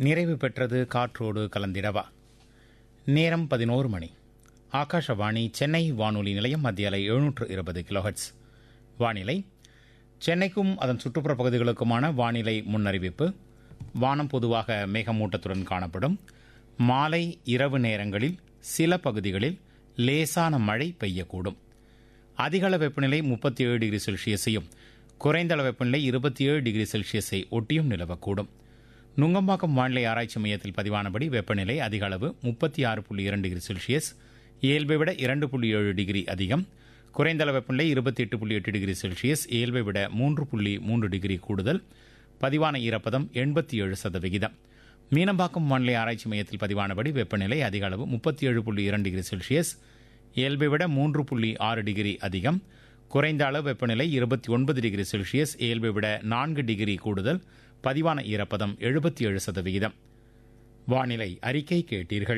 நிறைவு பெற்றது காற்றோடு கலந்திடவா நேரம் பதினோரு மணி ஆகாஷவாணி சென்னை வானொலி நிலையம் மத்திய அலை எழுநூற்று இருபது கிலோஹெட்ஸ் வானிலை சென்னைக்கும் அதன் சுற்றுப்புற பகுதிகளுக்குமான வானிலை முன்னறிவிப்பு வானம் பொதுவாக மேகமூட்டத்துடன் காணப்படும் மாலை இரவு நேரங்களில் சில பகுதிகளில் லேசான மழை பெய்யக்கூடும் அதிகள வெப்பநிலை முப்பத்தி ஏழு டிகிரி செல்சியஸையும் குறைந்த அளவு வெப்பநிலை இருபத்தி ஏழு டிகிரி செல்சியஸை ஒட்டியும் நிலவக்கூடும் நுங்கம்பாக்கம் வானிலை ஆராய்ச்சி மையத்தில் பதிவானபடி வெப்பநிலை அதிக அளவு முப்பத்தி ஆறு புள்ளி இரண்டு டிகிரி செல்சியஸ் இயல்பை விட இரண்டு புள்ளி ஏழு டிகிரி அதிகம் குறைந்த அளவு வெப்பநிலை இருபத்தி எட்டு புள்ளி எட்டு டிகிரி செல்சியஸ் இயல்பை விட மூன்று புள்ளி மூன்று டிகிரி கூடுதல் பதிவான ஈரப்பதம் எண்பத்தி ஏழு சதவிகிதம் மீனம்பாக்கம் வானிலை ஆராய்ச்சி மையத்தில் பதிவானபடி வெப்பநிலை அதிக அளவு முப்பத்தி ஏழு புள்ளி இரண்டு டிகிரி செல்சியஸ் இயல்பை விட மூன்று புள்ளி ஆறு டிகிரி அதிகம் குறைந்த அளவு வெப்பநிலை இருபத்தி ஒன்பது டிகிரி செல்சியஸ் இயல்பை விட நான்கு டிகிரி கூடுதல் பதிவான ஈரப்பதம் எழுபத்தி ஏழு சதவிகிதம் வானிலை அறிக்கை கேட்டீர்கள்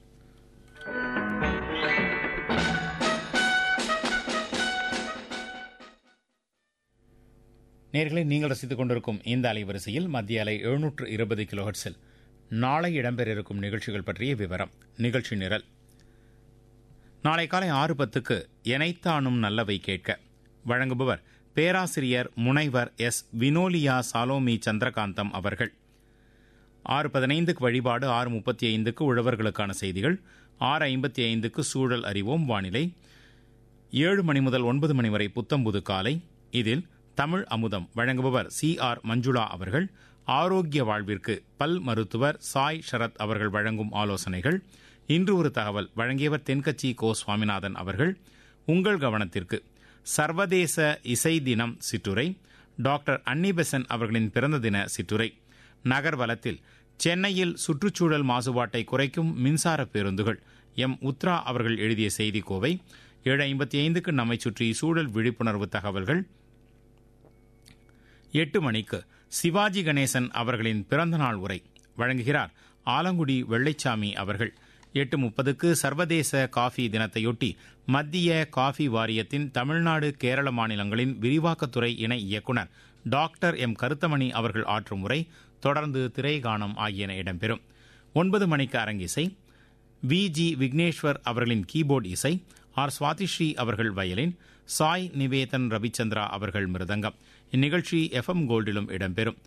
நேர்களை நீங்கள் ரசித்துக் கொண்டிருக்கும் இந்த அலைவரிசையில் மத்திய அலை எழுநூற்று இருபது கிலோஹெட்ஸில் நாளை இடம்பெற இருக்கும் நிகழ்ச்சிகள் பற்றிய விவரம் நிகழ்ச்சி நிரல் நாளை காலை ஆறு பத்துக்கு எனைத்தானும் நல்லவை கேட்க வழங்குபவர் பேராசிரியர் முனைவர் எஸ் வினோலியா சாலோமி சந்திரகாந்தம் அவர்கள் ஆறு பதினைந்துக்கு வழிபாடு ஆறு முப்பத்தி ஐந்துக்கு உழவர்களுக்கான செய்திகள் ஆறு ஐம்பத்தி ஐந்துக்கு சூழல் அறிவோம் வானிலை ஏழு மணி முதல் ஒன்பது மணி வரை புத்தம்புது காலை இதில் தமிழ் அமுதம் வழங்குபவர் சி ஆர் மஞ்சுளா அவர்கள் ஆரோக்கிய வாழ்விற்கு பல் மருத்துவர் சாய் ஷரத் அவர்கள் வழங்கும் ஆலோசனைகள் இன்று ஒரு தகவல் வழங்கியவர் தென்கட்சி கோ சுவாமிநாதன் அவர்கள் உங்கள் கவனத்திற்கு சர்வதேச இசை தினம் சிற்றுரை டாக்டர் அன்னிபெசன் அவர்களின் பிறந்த தின சிற்றுரை நகர்வலத்தில் சென்னையில் சுற்றுச்சூழல் மாசுபாட்டை குறைக்கும் மின்சார பேருந்துகள் எம் உத்ரா அவர்கள் எழுதிய செய்தி கோவை ஏழு ஐம்பத்தி ஐந்துக்கு நம்மை சுற்றி சூழல் விழிப்புணர்வு தகவல்கள் எட்டு மணிக்கு சிவாஜி கணேசன் அவர்களின் பிறந்தநாள் உரை வழங்குகிறார் ஆலங்குடி வெள்ளைச்சாமி அவர்கள் எட்டு முப்பதுக்கு சர்வதேச காஃபி தினத்தையொட்டி மத்திய காஃபி வாரியத்தின் தமிழ்நாடு கேரள மாநிலங்களின் விரிவாக்கத்துறை இணை இயக்குநர் டாக்டர் எம் கருத்தமணி அவர்கள் ஆற்றும் உரை தொடர்ந்து திரைகானம் ஆகியன இடம்பெறும் ஒன்பது மணிக்கு அரங்கிசை வி ஜி விக்னேஸ்வர் அவர்களின் கீபோர்டு இசை ஆர் சுவாதிஸ்ரீ அவர்கள் வயலின் சாய் நிவேதன் ரவிச்சந்திரா அவர்கள் மிருதங்கம் இந்நிகழ்ச்சி எஃப்எம் கோல்டிலும் இடம்பெறும்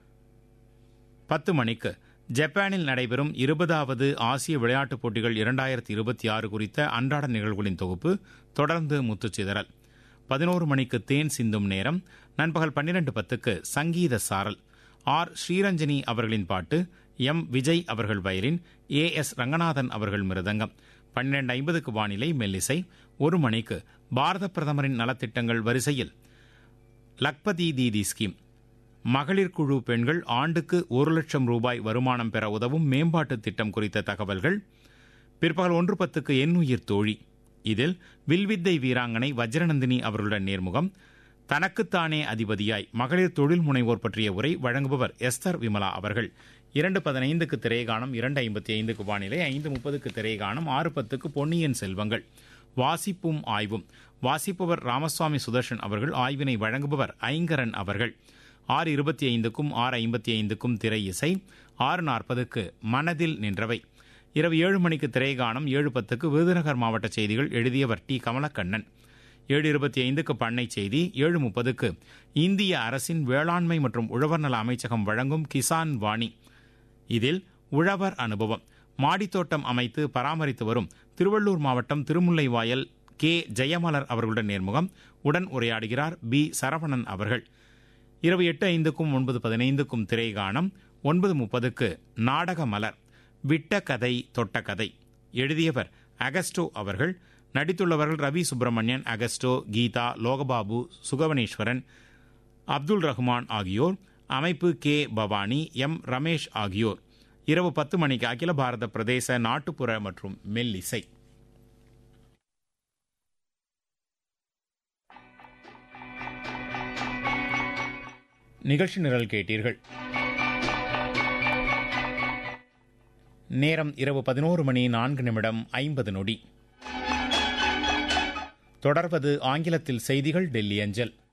பத்து மணிக்கு ஜப்பானில் நடைபெறும் இருபதாவது ஆசிய விளையாட்டுப் போட்டிகள் இரண்டாயிரத்தி இருபத்தி ஆறு குறித்த அன்றாட நிகழ்வுகளின் தொகுப்பு தொடர்ந்து முத்துச்சிதறல் பதினோரு மணிக்கு தேன் சிந்தும் நேரம் நண்பகல் பன்னிரண்டு பத்துக்கு சங்கீத சாரல் ஆர் ஸ்ரீரஞ்சனி அவர்களின் பாட்டு எம் விஜய் அவர்கள் வயலின் ஏ எஸ் ரங்கநாதன் அவர்கள் மிருதங்கம் பன்னிரண்டு ஐம்பதுக்கு வானிலை மெல்லிசை ஒரு மணிக்கு பாரத பிரதமரின் நலத்திட்டங்கள் வரிசையில் லக்பதி தீதி ஸ்கீம் மகளிர் குழு பெண்கள் ஆண்டுக்கு ஒரு லட்சம் ரூபாய் வருமானம் பெற உதவும் மேம்பாட்டு திட்டம் குறித்த தகவல்கள் பிற்பகல் ஒன்று பத்துக்கு எண்ணுயிர் தோழி இதில் வில்வித்தை வீராங்கனை வஜ்ரநந்தினி அவர்களுடன் நேர்முகம் தனக்குத்தானே அதிபதியாய் மகளிர் தொழில் முனைவோர் பற்றிய உரை வழங்குபவர் எஸ்தர் விமலா அவர்கள் இரண்டு பதினைந்துக்கு திரைகாணம் இரண்டு ஐம்பத்தி ஐந்துக்கு வானிலை ஐந்து முப்பதுக்கு திரைகாணம் ஆறு பத்துக்கு பொன்னியின் செல்வங்கள் வாசிப்பும் ஆய்வும் வாசிப்பவர் ராமசுவாமி சுதர்ஷன் அவர்கள் ஆய்வினை வழங்குபவர் ஐங்கரன் அவர்கள் ஆறு இருபத்தி ஐந்துக்கும் ஆறு ஐம்பத்தி ஐந்துக்கும் திரை இசை ஆறு நாற்பதுக்கு மனதில் நின்றவை இரவு ஏழு மணிக்கு திரைகாணம் ஏழு பத்துக்கு விருதுநகர் மாவட்ட செய்திகள் எழுதியவர் டி கமலக்கண்ணன் ஏழு இருபத்தி ஐந்துக்கு பண்ணை செய்தி ஏழு முப்பதுக்கு இந்திய அரசின் வேளாண்மை மற்றும் உழவர் நல அமைச்சகம் வழங்கும் கிசான் வாணி இதில் உழவர் அனுபவம் மாடித்தோட்டம் அமைத்து பராமரித்து வரும் திருவள்ளூர் மாவட்டம் திருமுல்லைவாயல் கே ஜெயமலர் அவர்களுடன் நேர்முகம் உடன் உரையாடுகிறார் பி சரவணன் அவர்கள் இரவு எட்டு ஐந்துக்கும் ஒன்பது பதினைந்துக்கும் திரைகாணம் ஒன்பது முப்பதுக்கு நாடக மலர் விட்ட கதை தொட்ட கதை எழுதியவர் அகஸ்டோ அவர்கள் நடித்துள்ளவர்கள் ரவி சுப்பிரமணியன் அகஸ்டோ கீதா லோகபாபு சுகவனேஸ்வரன் அப்துல் ரஹ்மான் ஆகியோர் அமைப்பு கே பவானி எம் ரமேஷ் ஆகியோர் இரவு பத்து மணிக்கு அகில பாரத பிரதேச நாட்டுப்புற மற்றும் மெல்லிசை நிகழ்ச்சி நிரல் கேட்டீர்கள் நேரம் இரவு பதினோரு மணி நான்கு நிமிடம் ஐம்பது நொடி தொடர்வது ஆங்கிலத்தில் செய்திகள் டெல்லி அஞ்சல்